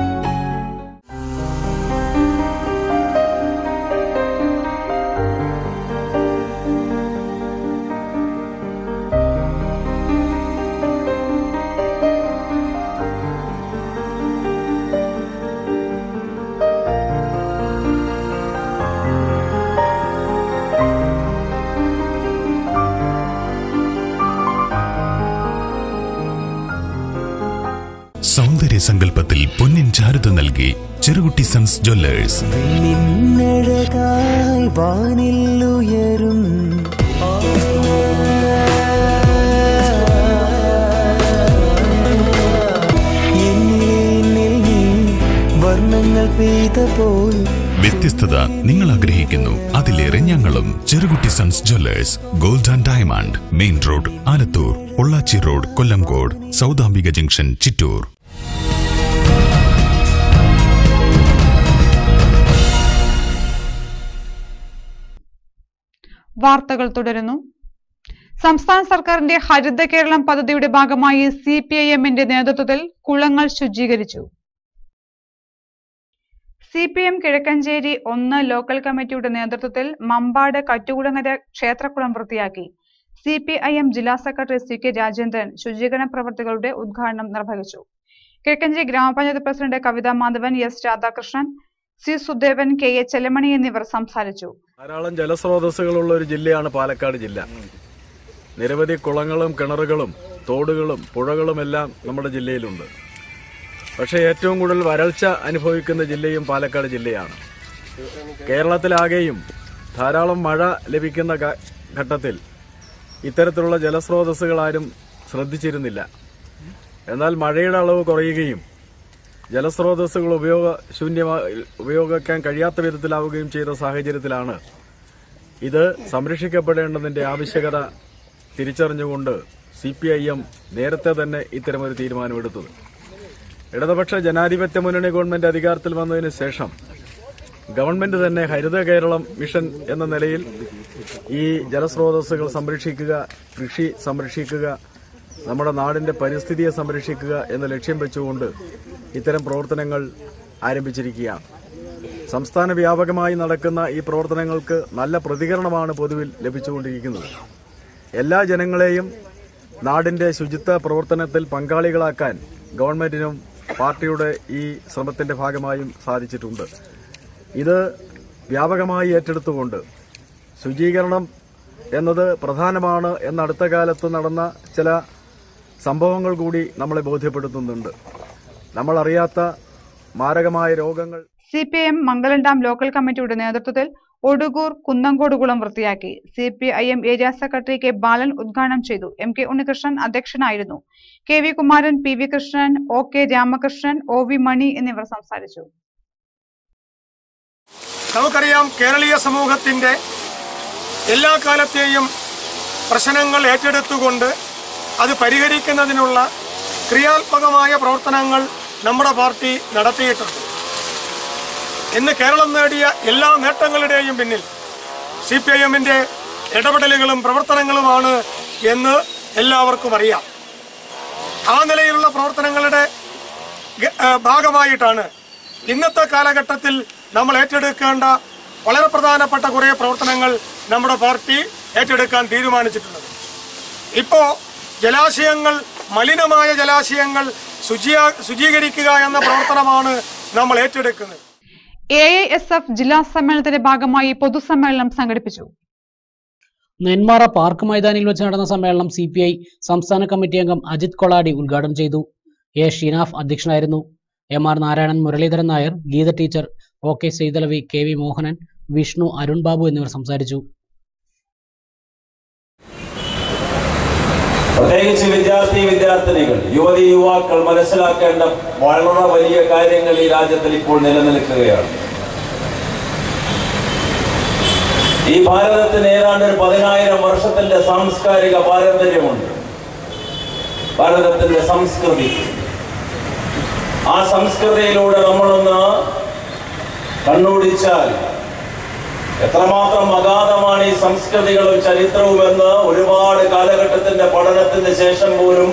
സൗന്ദര്യ സങ്കല്പത്തിൽ പൊന്നിൻ ചാരുത നൽകി ചെറുകുട്ടി സൺസ് ജ്വല്ലേഴ്സ് നിന്നഴകായി വാനിൽ ഉയരും എന്നിലെ എന്നിൽ നീ വർണ്ണങ്ങൾ പെയ്തപ്പോൾ വ്യത്യസ്തത നിങ്ങൾ ആഗ്രഹിക്കുന്നു അതിലേറെ ഞങ്ങളും Cherukutty sons jewellers gold and diamond main road Alathur Pollachi road Kollengode Saudambika junction Chittur വാർത്തകൾ തുടരുന്നു സംസ്ഥാന സർക്കാരിന്റെ ഹരിത കേരളം പദ്ധതിയുടെ ഭാഗമായി സി പി ഐ എമ്മിന്റെ നേതൃത്വത്തിൽ കുളങ്ങൾ ശുചീകരിച്ചു സി പി എം കിഴക്കഞ്ചേരി ഒന്ന് ലോക്കൽ കമ്മിറ്റിയുടെ നേതൃത്വത്തിൽ മമ്പാട് കറ്റുകുളങ്ങര ക്ഷേത്രക്കുളം വൃത്തിയാക്കി സി പി ഐ എം ജില്ലാ സെക്രട്ടറി സി കെ രാജേന്ദ്രൻ ശുചീകരണ പ്രവർത്തികളുടെ ഉദ്ഘാടനം നിർവഹിച്ചു കിഴക്കഞ്ചേരി ഗ്രാമപഞ്ചായത്ത് president Kavitha Madhavan S Radhakrishnan C Sudevan K A Chelamani എന്നിവർ സംസാരിച്ചു ധാരാളം ജലസ്രോതസ്സുകളുള്ള ഒരു ജില്ലയാണ് പാലക്കാട് ജില്ല നിരവധി കുളങ്ങളും കിണറുകളും തോടുകളും പുഴകളും എല്ലാം നമ്മുടെ ജില്ലയിലുണ്ട് പക്ഷേ ഏറ്റവും കൂടുതൽ വരൾച്ച അനുഭവിക്കുന്ന ജില്ലയും പാലക്കാട് ജില്ലയാണ് കേരളത്തിലാകെയും ധാരാളം മഴ ലഭിക്കുന്ന ഘ- ഘട്ടത്തിൽ ഇത്തരത്തിലുള്ള ജലസ്രോതസ്സുകൾ ആരും ശ്രദ്ധിച്ചിരുന്നില്ല എന്നാൽ മഴയുടെ അളവ് കുറയുകയും ജലസ്രോതസ്സുകൾ ഉപയോഗശൂന്യമാ ഉപയോഗിക്കാൻ കഴിയാത്ത വിധത്തിലാവുകയും ചെയ്ത സാഹചര്യത്തിലാണ് ഇത് സംരക്ഷിക്കപ്പെടേണ്ടതിന്റെ ആവശ്യകത തിരിച്ചറിഞ്ഞുകൊണ്ട് സി പി ഐ എം നേരത്തെ തന്നെ ഇത്തരമൊരു തീരുമാനമെടുത്തത് ഇടതുപക്ഷ ജനാധിപത്യ മുന്നണി ഗവൺമെന്റ് അധികാരത്തിൽ വന്നതിന് ശേഷം ഗവൺമെന്റ് തന്നെ ഹരിത കേരളം മിഷൻ എന്ന നിലയിൽ ഈ ജലസ്രോതസ്സുകൾ സംരക്ഷിക്കുക കൃഷി സംരക്ഷിക്കുക നമ്മുടെ നാടിന്റെ പരിസ്ഥിതിയെ സംരക്ഷിക്കുക എന്ന ലക്ഷ്യം വെച്ചുകൊണ്ട് ഇത്തരം പ്രവർത്തനങ്ങൾ ആരംഭിച്ചിരിക്കുകയാണ് സംസ്ഥാന വ്യാപകമായി നടക്കുന്ന ഈ പ്രവർത്തനങ്ങൾക്ക് നല്ല പ്രതികരണമാണ് പൊതുവിൽ ലഭിച്ചുകൊണ്ടിരിക്കുന്നത് എല്ലാ ജനങ്ങളെയും നാടിന്റെ ശുചിത്വ പ്രവർത്തനത്തിൽ പങ്കാളികളാക്കാൻ ഗവൺമെന്റിനും പാർട്ടിയുടെ ഈ ശ്രമത്തിന്റെ ഭാഗമായും സാധിച്ചിട്ടുണ്ട് ഇത് വ്യാപകമായി ഏറ്റെടുത്തുകൊണ്ട് ശുചീകരണം എന്നത് പ്രധാനമാണ് എന്ന അടുത്ത കാലത്ത് നടന്ന ചില സംഭവങ്ങൾ കൂടി നമ്മളെ ബോധ്യപ്പെടുത്തുന്നുണ്ട് നമ്മൾ അറിയാത്ത മാരകമായ രോഗങ്ങൾ C P I M Mangalam dam local കമ്മിറ്റിയുടെ നേതൃത്വത്തിൽ ഒടുകൂർ കുന്നങ്കോടുകുളം വൃത്തിയാക്കി C P I M area secretary K Balan ഉദ്ഘാടനം ചെയ്തു എം കെ ഉണ്ണികൃഷ്ണൻ അധ്യക്ഷനായിരുന്നു K V Kumaran P V Krishnan O K Ramakrishnan O V Mani എന്നിവർ സംസാരിച്ചു നമുക്കറിയാം കേരളീയ സമൂഹത്തിന്റെ എല്ലാ കാലത്തെയും പ്രശ്നങ്ങൾ ഏറ്റെടുത്തുകൊണ്ട് അത് പരിഹരിക്കുന്നതിനുള്ള ക്രിയാത്മകമായ പ്രവർത്തനങ്ങൾ നമ്മുടെ പാർട്ടി നടത്തിയിട്ടുണ്ട് ഇന്ന് കേരളം നേടിയ എല്ലാ നേട്ടങ്ങളുടെയും പിന്നിൽ സി പി ഐ എമ്മിന്റെ ഇടപെടലുകളും പ്രവർത്തനങ്ങളുമാണ് എന്ന് എല്ലാവർക്കും അറിയാം ആ നിലയിലുള്ള പ്രവർത്തനങ്ങളുടെ ഗ- ഏ, ഭാഗമായിട്ടാണ് ഇന്നത്തെ കാലഘട്ടത്തിൽ നമ്മൾ ഏറ്റെടുക്കേണ്ട വളരെ പ്രധാനപ്പെട്ട കുറേ പ്രവർത്തനങ്ങൾ നമ്മുടെ പാർട്ടി ഏറ്റെടുക്കാൻ തീരുമാനിച്ചിട്ടുള്ളത് ഇപ്പോ ജലാശയങ്ങൾ മലിനമായ ജലാശയങ്ങൾ ശുചിയാ ശുചീകരിക്കുക എന്ന പ്രവർത്തനമാണ് നമ്മൾ ഏറ്റെടുക്കുന്നത് എ ഐ എസ് എഫ് ജില്ലാ സമ്മേളനത്തിന്റെ ഭാഗമായി പൊതുസമ്മേളനം സംഘടിപ്പിച്ചു നെന്മാറ പാർക്ക് മൈതാനിയിൽ വെച്ച് നടന്ന സമ്മേളനം സി പി ഐ സംസ്ഥാന കമ്മിറ്റി അംഗം അജിത് കൊളാടി ഉദ്ഘാടനം ചെയ്തു എ ഷിനാഫ് അധ്യക്ഷനായിരുന്നു M R Narayanan Muraleedharan Nair Geetha teacher O K Saithalavi K V Mohanan Vishnu Arun Babu എന്നിവർ സംസാരിച്ചു പ്രത്യേകിച്ച് വിദ്യാർത്ഥി വിദ്യാർത്ഥിനികൾ യുവതി യുവാക്കൾ മനസ്സിലാക്കേണ്ട വളരെ വലിയ കാര്യങ്ങൾ ഈ രാജ്യത്തിൽ ഇപ്പോൾ നിലനിൽക്കുകയാണ് ഈ ഭാരതത്തിന് ഏതാണ്ട് ഒരു പതിനായിരം വർഷത്തിന്റെ സാംസ്കാരിക പാരമ്പര്യമുണ്ട് ഭാരതത്തിന്റെ സംസ്കൃതി ആ സംസ്കൃതിയിലൂടെ നമ്മളൊന്ന് കണ്ണോടിച്ചാൽ എത്രമാത്രം അഗാധമാണ് ഈ സംസ്കൃതികളും ചരിത്രവും എന്ന് ഒരുപാട് കാലഘട്ടത്തിന്റെ പഠനത്തിന് ശേഷം പോലും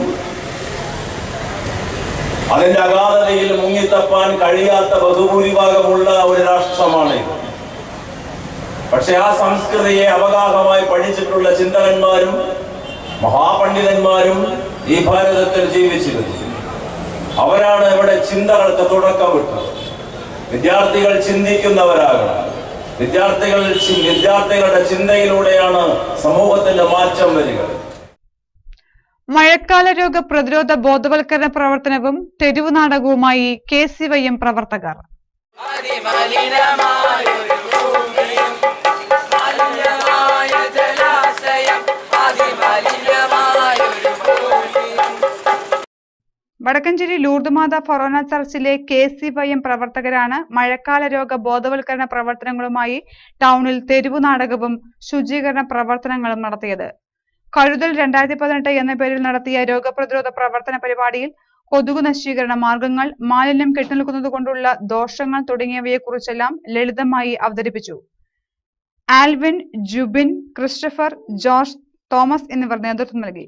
അതിന്റെ അഗാധതയിൽ മുങ്ങിത്തപ്പാൻ കഴിയാത്ത ബഹുഭൂരിഭാഗമുള്ള ഒരു രാഷ്ട്രമാണ് ഇത് പക്ഷെ ആ സംസ്കൃതിയെ അവഗാഹമായി പഠിച്ചിട്ടുള്ള ചിന്തകന്മാരും മഹാപണ്ഡിതന്മാരും ഈ ഭാരതത്തിൽ ജീവിച്ചിരുന്നു അവരാണ് ഇവിടെ ചിന്തകൾക്ക് തുടക്കം വിട്ടത് വിദ്യാർത്ഥികൾ ചിന്തിക്കുന്നവരാകണം വിദ്യാർത്ഥികൾ ചി- വിദ്യാർത്ഥികളുടെ ചിന്തയിലൂടെയാണ് സമൂഹത്തിന്റെ മാറ്റം വരിക മഴക്കാല രോഗ പ്രതിരോധ ബോധവൽക്കരണ പ്രവർത്തനവും തെരുവ് നാടകവുമായി കെ സി വൈ എം പ്രവർത്തകർ വടക്കഞ്ചേരി ലൂർദുമാത ഫൊറോന ചർച്ചിലെ കെ സി വൈ എം പ്രവർത്തകരാണ് മഴക്കാല രോഗ ബോധവൽക്കരണ പ്രവർത്തനങ്ങളുമായി ടൗണിൽ തെരുവു നാടകവും ശുചീകരണ പ്രവർത്തനങ്ങളും നടത്തിയത് കഴുതൽ രണ്ടായിരത്തി പതിനെട്ട് എന്ന പേരിൽ നടത്തിയ രോഗപ്രതിരോധ പ്രവർത്തന പരിപാടിയിൽ കൊതുകു നശീകരണ മാർഗങ്ങൾ മാലിന്യം കെട്ടിനിൽക്കുന്നത് കൊണ്ടുള്ള ദോഷങ്ങൾ തുടങ്ങിയവയെക്കുറിച്ചെല്ലാം ലളിതമായി അവതരിപ്പിച്ചു Alvin Jubin Christopher George Thomas എന്നിവർ നേതൃത്വം നൽകി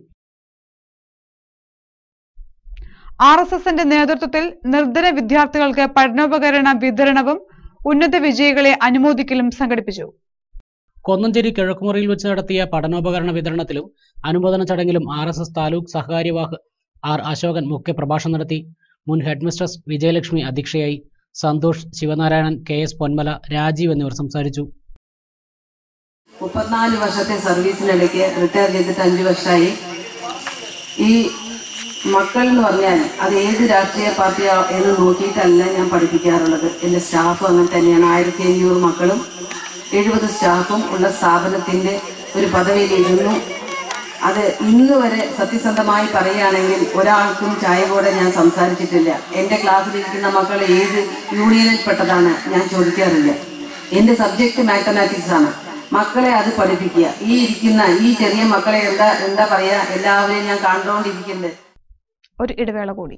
ആർ എസ് എസിന്റെ നേതൃത്വത്തിൽ നിർധന വിദ്യാർത്ഥികൾക്ക് പഠനോപകരണ വിതരണവും ഉന്നത വിജയികളെ അനുമോദിക്കലും സംഘടിപ്പിച്ചു കൊന്നഞ്ചേരി കിഴക്കുമുറിയിൽ വെച്ച് നടത്തിയ പഠനോപകരണ വിതരണത്തിലും അനുമോദന ചടങ്ങിലും ആർ എസ് എസ് താലൂക്ക് സഹകാര്യവാഹ് ആർ അശോകൻ മുഖ്യപ്രഭാഷണം നടത്തി മുൻ ഹെഡ്മിസ്ട്രസ് വിജയലക്ഷ്മി അധ്യക്ഷയായി സന്തോഷ് ശിവനാരായണൻ കെ എസ് പൊന്മല രാജീവ് എന്നിവർ സംസാരിച്ചു മുപ്പത്തിനാല് വർഷത്തെ സർവീസിനിടയ്ക്ക് റിട്ടയർ ചെയ്തിട്ട് അഞ്ച് വർഷമായി ഈ മക്കൾ എന്ന് പറഞ്ഞാൽ അത് ഏത് രാഷ്ട്രീയ പാർട്ടിയോ എന്ന് നോക്കിയിട്ടല്ല ഞാൻ പഠിപ്പിക്കാറുള്ളത് എൻ്റെ സ്റ്റാഫും അങ്ങനെ തന്നെയാണ് ആയിരത്തി അഞ്ഞൂറ് മക്കളും എഴുപത് സ്റ്റാഫും ഉള്ള സ്ഥാപനത്തിൻ്റെ ഒരു പദവിയിലിരുന്നു അത് ഇന്ന് വരെ സത്യസന്ധമായി പറയുകയാണെങ്കിൽ ഒരാൾക്കും ചായ കൂടെ ഞാൻ സംസാരിച്ചിട്ടില്ല എൻ്റെ ക്ലാസ്സിലിരിക്കുന്ന മക്കൾ ഏത് യൂണിയനിൽ പെട്ടതാണ് ഞാൻ ചോദിക്കാറില്ല എൻ്റെ സബ്ജക്റ്റ് മാത്തമാറ്റിക്സ് ആണ് മക്കളെ അത് പഠിപ്പിക്കുക ഈ ഇരിക്കുന്ന ഈ ചെറിയ മക്കളെ എന്താ എന്താ പറയാ എല്ലാവരെയും ഞാൻ കണ്ടുകൊണ്ടിരിക്കുന്നത് ഒരു ഇടവേള കൂടി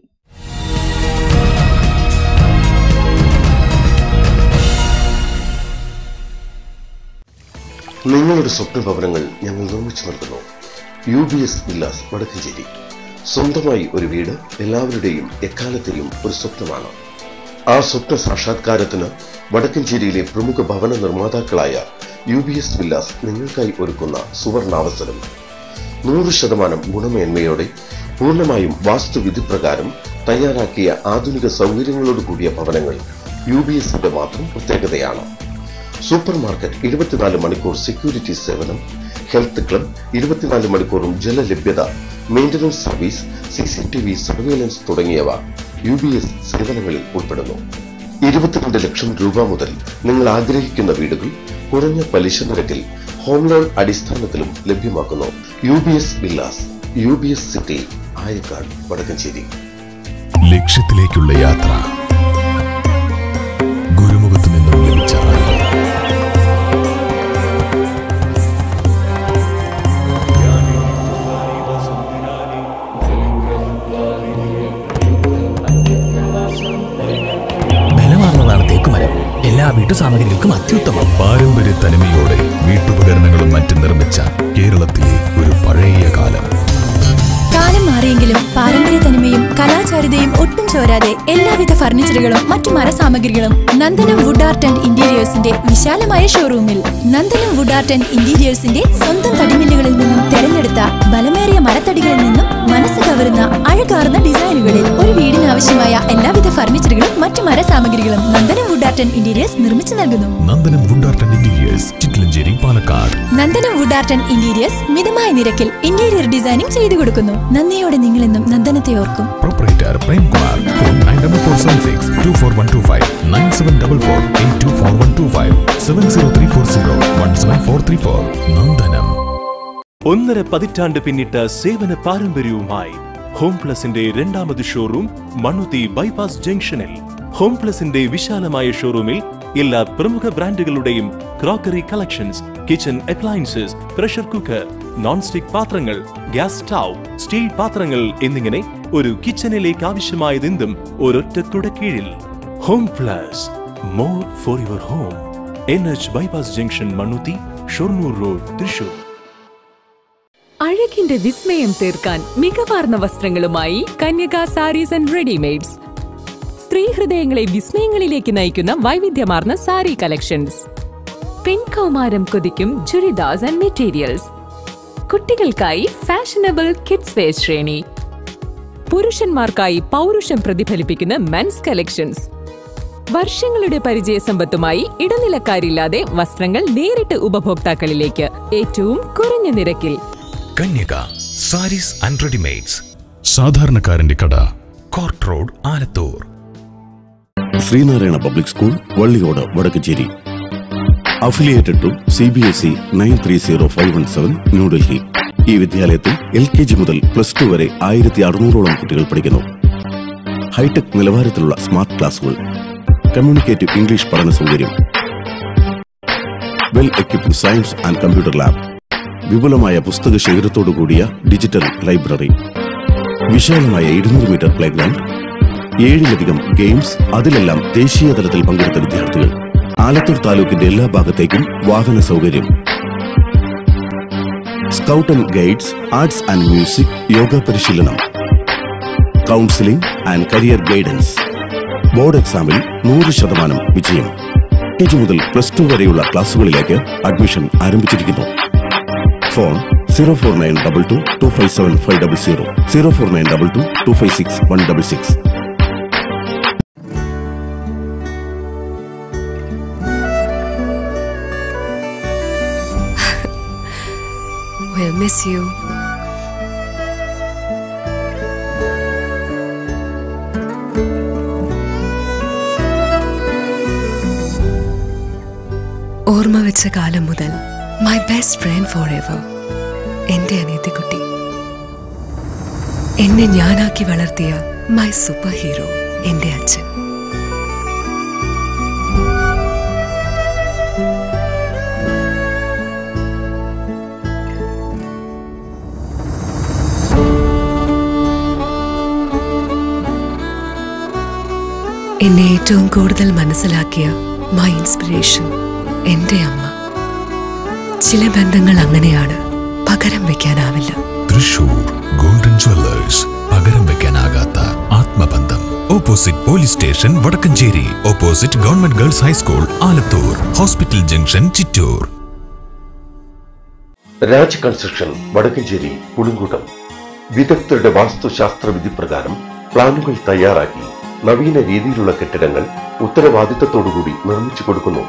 നിങ്ങളുടെ സ്വപ്ന ഭവനങ്ങൾ ഞങ്ങൾ നിർമ്മിച്ചു നൽകുന്നു U B S villas Vadakkanchery സ്വന്തമായി ഒരു വീട് എല്ലാവരുടെയും എക്കാലത്തെയും ഒരു സ്വപ്നമാണ് ആ സ്വപ്ന സാക്ഷാത്കാരത്തിന് വടക്കഞ്ചേരിയിലെ പ്രമുഖ ഭവന നിർമ്മാതാക്കളായ യു ബി എസ് വില്ലാസ് നിങ്ങൾക്കായി ഒരുക്കുന്ന സുവർണാവസരം നൂറ് ശതമാനം ഗുണമേന്മയോടെ പൂർണ്ണമായും വാസ്തുവിധി പ്രകാരം തയ്യാറാക്കിയ ആധുനിക സൗകര്യങ്ങളോട് കൂടിയ ഭവനങ്ങൾ യു ബി എസിന്റെ മാത്രം പ്രത്യേകതയാണ് സൂപ്പർ മാർക്കറ്റ് ഇരുപത്തിനാല് മണിക്കൂർ സെക്യൂരിറ്റി സേവനം ഹെൽത്ത് ക്ലബ് ഇരുപത്തിനാല് മണിക്കൂറും ജലലഭ്യത maintenance service C C T V surveillance തുടങ്ങിയവ യു ബി എസ് സേവനങ്ങളിൽ ഉൾപ്പെടുന്നു ഇരുപത്തിരണ്ട് ലക്ഷം രൂപ മുതൽ നിങ്ങൾ ആഗ്രഹിക്കുന്ന വീടുകൾ കുറഞ്ഞ പലിശ നിരക്കിൽ ഹോം ലോൺ അടിസ്ഥാനത്തിലും ലഭ്യമാക്കുന്നു U B S villas U B S city Ayakkad Vadakkanchery ലക്ഷ്യത്തിലേക്കുള്ള യാത്ര ഗുരുമുഖത്തു നിന്നും ലഭിച്ച അറിവ് ബലമാർന്നതാണ് തേക്കുമരം എല്ലാ വീട്ടുസാമഗ്രികൾക്കും അത്യുത്തമം പാരമ്പര്യ തനിമയോടെ വീട്ടുപകരണങ്ങളും മറ്റും നിർമ്മിച്ച കേരളത്തിലെ ഒരു പഴയ കാലം കാലം മാറിയെങ്കിലും പാരമ്പര്യ തനിമയും കലാചാരിതയും ഒട്ടും ചോരാതെ എല്ലാവിധ ഫർണിച്ചറുകളും മറ്റു മരസാമഗ്രികളും നന്ദനം വുഡ് ആർട്ട് ആൻഡ് ഇന്റീരിയേഴ്സിന്റെ വിശാലമായ ഷോറൂമിൽ നന്ദനം വുഡ് ആർട്ട് ആൻഡ് ഇന്റീരിയേഴ്സിന്റെ സ്വന്തം തടിമില്ലുകളിൽ നിന്നും തെരഞ്ഞെടുത്ത ബലമേറിയ മരത്തടികളിൽ നിന്നും മനസ്സ് കവരുന്ന അഴകാർന്ന ഡിസൈനുകളിൽ ഒരു വീടിന് ആവശ്യമായ എല്ലാവിധ ഫർണിച്ചറുകളും മറ്റു മരസാമഗ്രികളും Nandanam wood art and interiors നിർമ്മിച്ചു നൽകുന്നു Nandanam wood art and interiors Chittilanchery Palakkad Nandanam wood art and interiors മിതമായ നിരക്കിൽ ഇന്റീരിയർ ഡിസൈനിംഗ് ചെയ്തു കൊടുക്കുന്നു നന്ദിയോടെ നിങ്ങളെന്നും നന്ദനത്തെ ഓർക്കും proprietor Premkumar phone nine double four seven six two four one two five nine seven double four eight two four one two five seven zero three four zero one seven four three four Nandanam ഒന്നര പതിറ്റാണ്ട് പിന്നിട്ട സേവന പാരമ്പര്യവുമായി home പ്ലസിന്റെ രണ്ടാമത് showroom Mannuthy bypass ജംഗ്ഷനിൽ home പ്ലസിന്റെ വിശാലമായ ഷോറൂമിൽ എല്ലാ പ്രമുഖ ബ്രാൻഡുകളുടെയും crockery collections kitchen appliances pressure cooker non stick പാത്രങ്ങൾ ഗ്യാസ് സ്റ്റൗ സ്റ്റീൽ പാത്രങ്ങൾ എന്നിങ്ങനെ ഒരു കിച്ചണിലേക്ക് ആവശ്യമായതെന്തും ഒരൊറ്റ കുടക്കീഴിൽ home plus more for your home N H bypass junction Mannuthy Shoranur road Thrissur അഴകിന്റെ വിസ്മയം തീർക്കാൻ മികവാർന്ന വസ്ത്രങ്ങളുമായി കന്യക സാരീസ് ആൻഡ് റെഡിമെയ്ഡ്സ് സ്ത്രീ ഹൃദയങ്ങളെ വിസ്മയങ്ങളിലേക്ക് നയിക്കുന്ന വൈവിധ്യമാർന്ന സാരി കളക്ഷൻസ് പെൺകൗമാരം കൊതിക്കും ചുരിദാസ് ആൻഡ് മെറ്റീരിയൽസ് കുട്ടികൾക്കായി ഫാഷനബിൾ കിഡ്സ് വെയർ ശ്രേണി പുരുഷന്മാർക്കായി പൗരുഷം പ്രതിഫലിപ്പിക്കുന്ന മെൻസ് കളക്ഷൻസ് വർഷങ്ങളുടെ പരിചയസമ്പത്തുമായി ഇടനിലക്കാരില്ലാതെ വസ്ത്രങ്ങൾ നേരിട്ട് ഉപഭോക്താക്കളിലേക്ക് ഏറ്റവും കുറഞ്ഞ നിരക്കിൽ കന്യക സാരീസ് ആൻഡ് റെഡിമെയ്ഡ്സ് സാധാരണക്കാരന്റെ കട court road Alathur Sreenarayana public school Valliyode Vadakkanchery affiliated to C B S E nine three zero five one seven New Delhi ഈ വിദ്യാലയത്തിൽ എൽ കെ ജി മുതൽ പ്ലസ് ടു വരെ ആയിരത്തി അറുന്നൂറോളം കുട്ടികൾ പഠിക്കുന്നു ഹൈടെക് നിലവാരത്തിലുള്ള സ്മാർട്ട് ക്ലാസുകൾ കമ്മ്യൂണിക്കേറ്റീവ് ഇംഗ്ലീഷ് പഠന സൗകര്യം well equipped science and computer lab വിപുലമായ പുസ്തക ശേഖരത്തോടു കൂടിയ ഡിജിറ്റൽ ലൈബ്രറി വിശാലമായ ഇരുന്നൂറ് മീറ്റർ പ്ലേ ഗ്രൗണ്ട് ഏഴിലധികം ഗെയിംസ് അതിലെല്ലാം ദേശീയ തലത്തിൽ പങ്കെടുത്ത വിദ്യാർത്ഥികൾ ആലത്തൂർ താലൂക്കിന്റെ എല്ലാ ഭാഗത്തേക്കും വാഹന സൗകര്യം scout and guides arts and music yoga പരിശീലനം counselling and career guidance board എക്സാമിൽ നൂറ് ശതമാനം വിജയം കെ മുതൽ പ്ലസ് ടു വരെയുള്ള ക്ലാസുകളിലേക്ക് അഡ്മിഷൻ ആരംഭിച്ചിരിക്കുന്നു phone zero four nine double two two five seven five double zero zero four nine double two two five six one double six We'll miss you. ഓർമ്മ വെച്ച കാലം മുതൽ my best friend for ever എന്റെ അനിയത്തിക്കുട്ടി എന്നെ ഞാനാക്കി വളർത്തിയ my super hero എന്റെ അച്ഛൻ എന്നെ ഏറ്റവും കൂടുതൽ മനസ്സിലാക്കിയ മൈ ഇൻസ്പിറേഷൻ എന്റെ അമ്മ ചില ബന്ധങ്ങൾ അങ്ങനെയാണ് പകരം വെക്കാനാവില്ല തൃശൂർ ഗോൾഡൻ ജ്വല്ലേഴ്സ് പകരം വെക്കാനാകാത്ത ആത്മബന്ധം opposite police station Vadakkanchery opposite government girls high school Alathur hospital junction Chittur Raj construction Vadakkanchery Pulinkoottam വിദഗ്ധരുടെ വാസ്തുശാസ്ത്ര വിധി പ്രകാരം പ്ലാനുകൾ തയ്യാറാക്കി നവീന രീതിയിലുള്ള കെട്ടിടങ്ങൾ ഉത്തരവാദിത്തത്തോടുകൂടി നിർമ്മിച്ചു കൊടുക്കുന്നു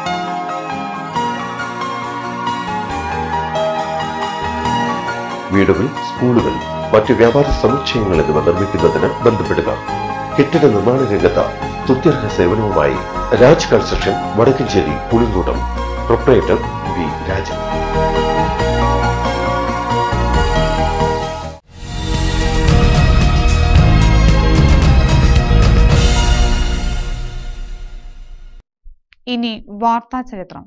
വീടുകൾ സ്കൂളുകൾ മറ്റു വ്യാപാര സമുച്ചയങ്ങൾ എന്നിവ നിർമ്മിക്കുന്നതിന് ബന്ധപ്പെടുക കെട്ടിട നിർമ്മാണ രംഗത്ത് തുത്യർഹ സേവനവുമായി Raj construction Vadakkanchery Pulinkoottam proprietor V Rajan ഇനി വാർത്താ ചരിത്രം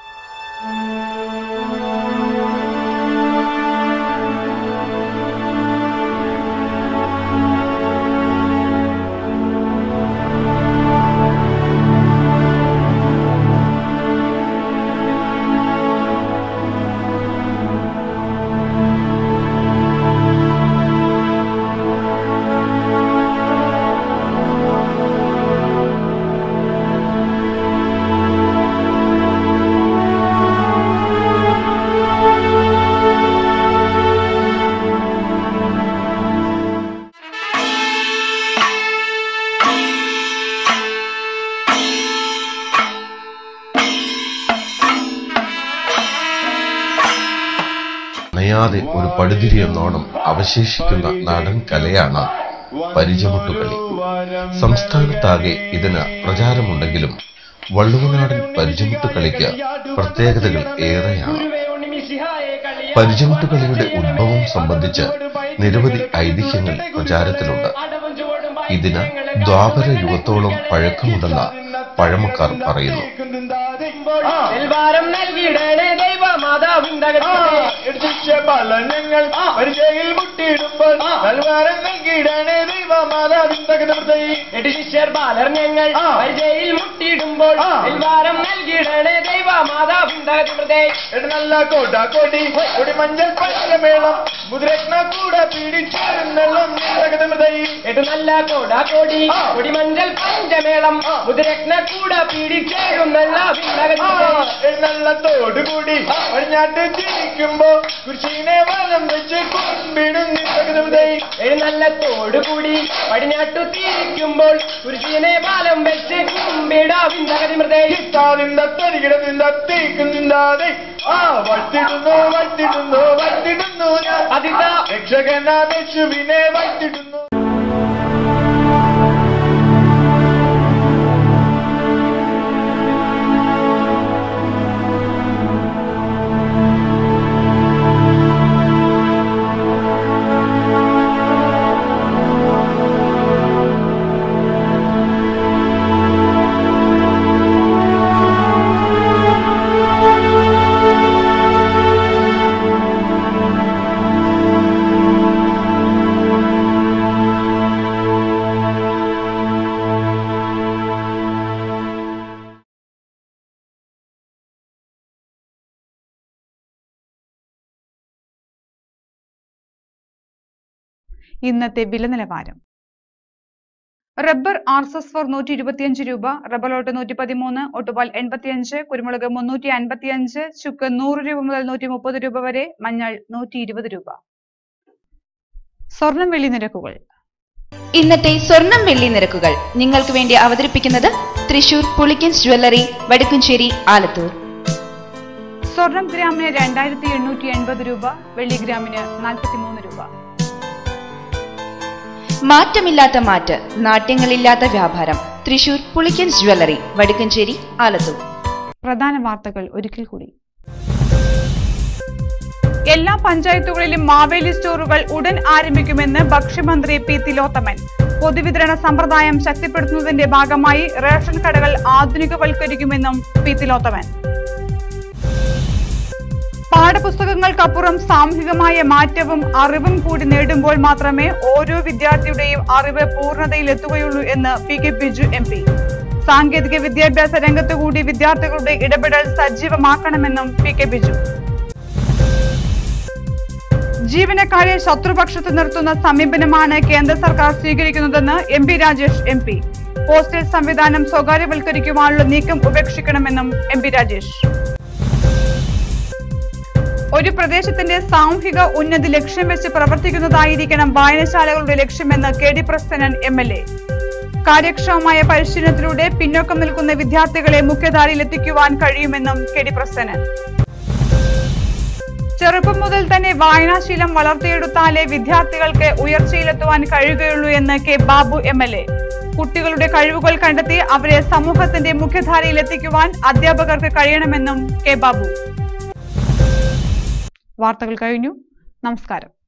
നയാതെ ഒരു പടുതിരി എന്നോണം അവശേഷിക്കുന്ന നാടൻ കലയാണ് പരിചമുട്ടുകളി സംസ്ഥാനത്താകെ ഇതിന് പ്രചാരമുണ്ടെങ്കിലും വള്ളുവനാടൻ പരിചമുട്ടുകളിക്ക് പ്രത്യേകതകൾ ഏറെയാണ് പരിചമുട്ടുകളിയുടെ ഉദ്ഭവം സംബന്ധിച്ച് നിരവധി ഐതിഹ്യങ്ങൾ പ്രചാരത്തിലുണ്ട് ഇതിന് ദ്വാപര യുഗത്തോളം പഴക്കമുണ്ടെന്ന് പഴമക്കാർ പറയുന്നു നെൽവാരം നൽകിയിടണേ ഞങ്ങൾ പരിചയിൽ മുട്ടിയിടുമ്പോൾ നൽവാരം നൽകിയിടണേ എട്ട് ശിഷ്യർ ബാലർ ഞങ്ങൾ പരിചയിൽ മുട്ടിയിടുമ്പോൾ നെൽവാരം നൽകിയിടണേ ദൈവ മാതാവിന്തകത്തെ നല്ല കോട്ട കോടി കൊടി മഞ്ഞൾ പഞ്ചമേളം മുദ്രത്ന കൂടെ പീഡിച്ചേരുന്നെള്ളം എട്ട് നല്ല കോട കോടി കൊടിമഞ്ചൽ പഞ്ചമേളം മുതിരത്ന കൂട പീഡിച്ചേരുന്നല്ല നല്ല തോടുകൂടി പടിഞ്ഞാട്ട് ചിരിക്കുമ്പോ കുരിശീനെ വലം വെച്ച് കുമ്പിടും നല്ല തോടുകൂടി പടിഞ്ഞാട്ടു തിരിക്കുമ്പോൾ കുരിശിനെ പാലം വെച്ച് കുമ്പിടാവിന്ദാതെ ആ വട്ടിടുന്നു വട്ടിടുന്നു വട്ടിടുന്നു ഞാൻ അതിതാ രക്ഷകനാ യേശുവിനെ വട്ടിടുന്നു ഇന്നത്തെ വില നിലവാരം rubber R S S four നൂറ്റി ഇരുപത്തിയഞ്ച് രൂപ റബ്ബർ ഓട്ട് നൂറ്റി പതിമൂന്ന് ഒട്ടുപാൽ എൺപത്തിയഞ്ച് കുരുമുളക് മുന്നൂറ്റി അൻപത്തിയഞ്ച് ചുക്ക് നൂറ് രൂപ മുതൽ നൂറ്റി മുപ്പത് രൂപ വരെ മഞ്ഞൾ നൂറ്റി ഇരുപത് രൂപ സ്വർണം വെള്ളി നിരക്കുകൾ ഇന്നത്തെ സ്വർണം വെള്ളി നിരക്കുകൾ നിങ്ങൾക്ക് വേണ്ടി അവതരിപ്പിക്കുന്നത് തൃശൂർ പുളിക്കൻസ് ജ്വല്ലറി വടക്കുംചേരി ആലത്തൂർ സ്വർണം ഗ്രാമിന് രണ്ടായിരത്തി എണ്ണൂറ്റി എൺപത് രൂപ വെള്ളി ഗ്രാമിന് നാൽപ്പത്തിമൂന്ന് രൂപ മാറ്റമില്ലാത്ത മാറ്റ് നാട്യങ്ങളില്ലാത്ത വ്യാപാരം തൃശൂർ പുളിക്കൻസ് ജ്വല്ലറി വടക്കഞ്ചേരി ആലത്തൂർ പ്രധാന വാർത്തകൾ ഒരിക്കൽ കൂടി എല്ലാ പഞ്ചായത്തുകളിലും മാവേലി സ്റ്റോറുകൾ ഉടൻ ആരംഭിക്കുമെന്ന് ഭക്ഷ്യമന്ത്രി പി തിലോത്തമൻ പൊതുവിതരണ സമ്പ്രദായം ശക്തിപ്പെടുത്തുന്നതിന്റെ ഭാഗമായി റേഷൻ കടകൾ ആധുനികവൽക്കരിക്കുമെന്നും പി തിലോത്തമൻ പാഠപുസ്തകങ്ങൾക്കപ്പുറം സാമൂഹികമായ മാറ്റവും അറിവും കൂടി നേടുമ്പോൾ മാത്രമേ ഓരോ വിദ്യാർത്ഥിയുടെയും അറിവ് പൂർണ്ണതയിലെത്തുകയുള്ളൂ എന്ന് P K Biju M P സാങ്കേതിക വിദ്യാഭ്യാസ രംഗത്തു കൂടി വിദ്യാർത്ഥികളുടെ ഇടപെടൽ സജീവമാക്കണമെന്നും പി കെ ബിജു ജീവനക്കാരെ ശത്രുപക്ഷത്ത് നിർത്തുന്ന സമീപനമാണ് കേന്ദ്ര സർക്കാർ സ്വീകരിക്കുന്നതെന്ന് M P Rajesh M P postal സംവിധാനം സ്വകാര്യവൽക്കരിക്കുവാനുള്ള നീക്കം ഉപേക്ഷിക്കണമെന്നും എം പി രാജേഷ് ഒരു പ്രദേശത്തിന്റെ സാമൂഹിക ഉന്നതി ലക്ഷ്യം വെച്ച് പ്രവർത്തിക്കുന്നതായിരിക്കണം വായനശാലകളുടെ ലക്ഷ്യമെന്ന് K D Prasannan M L A കാര്യക്ഷമമായ പരിശീലനത്തിലൂടെ പിന്നോക്കം നിൽക്കുന്ന വിദ്യാർത്ഥികളെ മുഖ്യധാരയിൽ എത്തിക്കുവാൻ കഴിയുമെന്നും കെ ഡി പ്രസന്നൻ ചെറുപ്പം മുതൽ തന്നെ വായനാശീലം വളർത്തിയെടുത്താലേ വിദ്യാർത്ഥികൾക്ക് ഉയർച്ചയിലെത്തുവാൻ കഴിയുകയുള്ളൂ എന്ന് K Babu M L A കുട്ടികളുടെ കഴിവുകൾ കണ്ടെത്തി അവരെ സമൂഹത്തിന്റെ മുഖ്യധാരയിൽ എത്തിക്കുവാൻ അധ്യാപകർക്ക് കഴിയണമെന്നും കെ ബാബു വാർത്തകൾ കഴിഞ്ഞു നമസ്കാരം